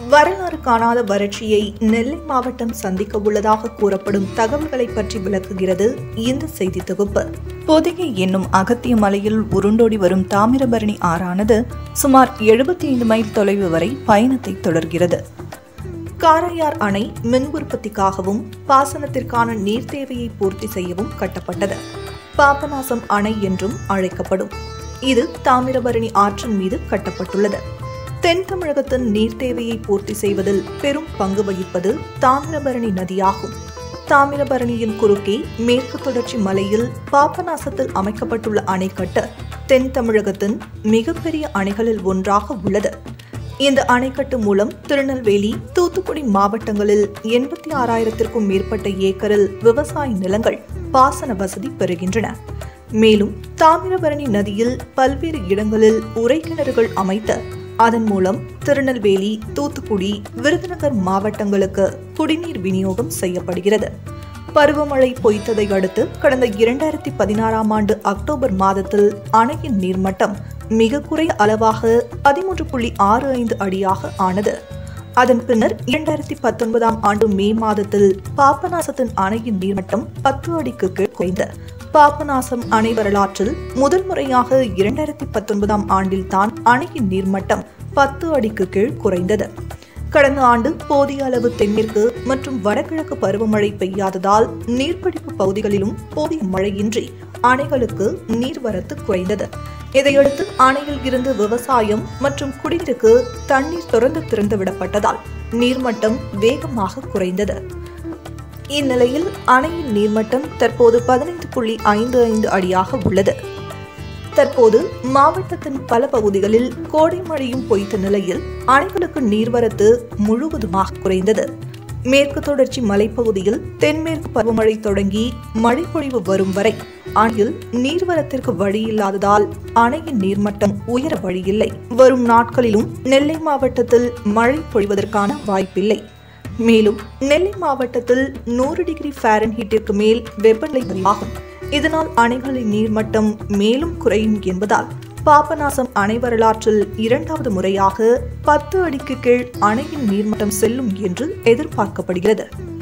வரலாறு காணாத வறட்சியை நெல்லை மாவட்டம் சந்திக்க உள்ளதாக கூறப்படும் தகவல்களை பற்றி விளக்குகிறது இந்த செய்தி தொகுப்பு பொதிகை என்னும் அகத்திய மலையில் உருண்டோடி வரும் தாமிரபரணி ஆறானது சுமார் எழுபத்தி ஐந்து மைல் தொலைவு வரை பயணத்தை தொடர்கிறது காரையார் அணை மின் உற்பத்திக்காகவும் பாசனத்திற்கான நீர் தேவையை பூர்த்தி செய்யவும் கட்டப்பட்டது பாபநாசம் அணை என்றும் அழைக்கப்படும் இது தாமிரபரணி ஆற்றின் மீது கட்டப்பட்டுள்ளது தென் தமிழகத்தின் நீர் தேவையை பூர்த்தி செய்வதில் பெரும் பங்கு வகிப்பது தாமிரபரணி நதியாகும் தாமிரபரணியின் குறுக்கே மேற்கு தொடர்ச்சி மலையில் பாபநாசத்தில் அமைக்கப்பட்டுள்ள அணைக்கட்டு தென் தமிழகத்தின் மிகப்பெரிய அணைகளில் ஒன்றாக உள்ளது இந்த அணைக்கட்டு மூலம் திருநெல்வேலி தூத்துக்குடி மாவட்டங்களில் எண்பத்தி ஆறாயிரத்திற்கும் மேற்பட்ட ஏக்கரில் விவசாய நிலங்கள் பாசன வசதி பெறுகின்றன மேலும் தாமிரபரணி நதியில் பல்வேறு இடங்களில் உரைக்கிணறுகள் அமைத்து அதன் மூலம் திருநெல்வேலி தூத்துக்குடி விருதுநகர் மாவட்டங்களுக்கு குடிநீர் விநியோகம் செய்யப்படுகிறது பருவமழை பொய்த்ததை அடுத்து கடந்த இரண்டாயிரத்தி பதினாறாம் ஆண்டு அக்டோபர் மாதத்தில் அணையின் நீர்மட்டம் மிக குறைய அளவாக பதிமூன்று புள்ளி ஆறு ஐந்து அடியாக ஆனது அதன் பின்னர் இரண்டாயிரத்தி பத்தொன்பதாம் ஆண்டு மே மாதத்தில் பாபநாசத்தின் அணையின் நீர்மட்டம் பத்து அடிக்கு கீழ் குறைந்த பாபநாசம் அணை வரலாற்றில் முதல் முறையாக இரண்டாயிரத்தி பத்தொன்பதாம் ஆண்டில் தான் அணையின் நீர்மட்டம் பத்து அடிக்கு கீழ் குறைந்தது கடந்த ஆண்டு போதிய அளவு தென்மேற்கு மற்றும் வடகிழக்கு பருவமழை பெய்யாததால் நீர்பிடிப்பு பகுதிகளிலும் போதிய மழையின்றி அணைகளுக்கு நீர்வரத்து குறைந்தது இதையடுத்து அணையில் இருந்து விவசாயம் மற்றும் குடிநீருக்கு தண்ணீர் தொடர்ந்து திறந்து விடப்பட்டதால் நீர்மட்டம் வேகமாக குறைந்தது இந்நிலையில் அணையின் நீர்மட்டம் தற்போது பதினைந்து புள்ளி ஐந்து ஐந்து அடியாக உள்ளது தற்போது மாவட்டத்தின் பல பகுதிகளில் கோடை மழையும் பொய்த்த நிலையில் அணைகளுக்கு நீர்வரத்து முழுவதுமாக குறைந்தது மேற்கு தொடர்ச்சி மலைப்பகுதியில் தென்மேற்கு பருவமழை தொடங்கி மழை பொழிவு வரும் வரை அணையில் நீர்வரத்திற்கு வழியில்லாததால் அணையின் நீர்மட்டம் உயர வழியில்லை வரும் நாட்களிலும் நெல்லை மாவட்டத்தில் மழை பொழிவதற்கான வாய்ப்பில்லை மேலும் நெல்லை மாவட்டத்தில் நூறு டிகிரி ஃபாரன்ஹீட்டிற்கு மேல் வெப்பநிலை பதிவாகும் இதனால் அணைகளின் நீர்மட்டம் மேலும் குறையும் என்பதால் பாபநாசம் அணை வரலாற்றில் இரண்டாவது முறையாக பத்து அடிக்கு கீழ் அணையின் நீர்மட்டம் செல்லும் என்று எதிர்பார்க்கப்படுகிறது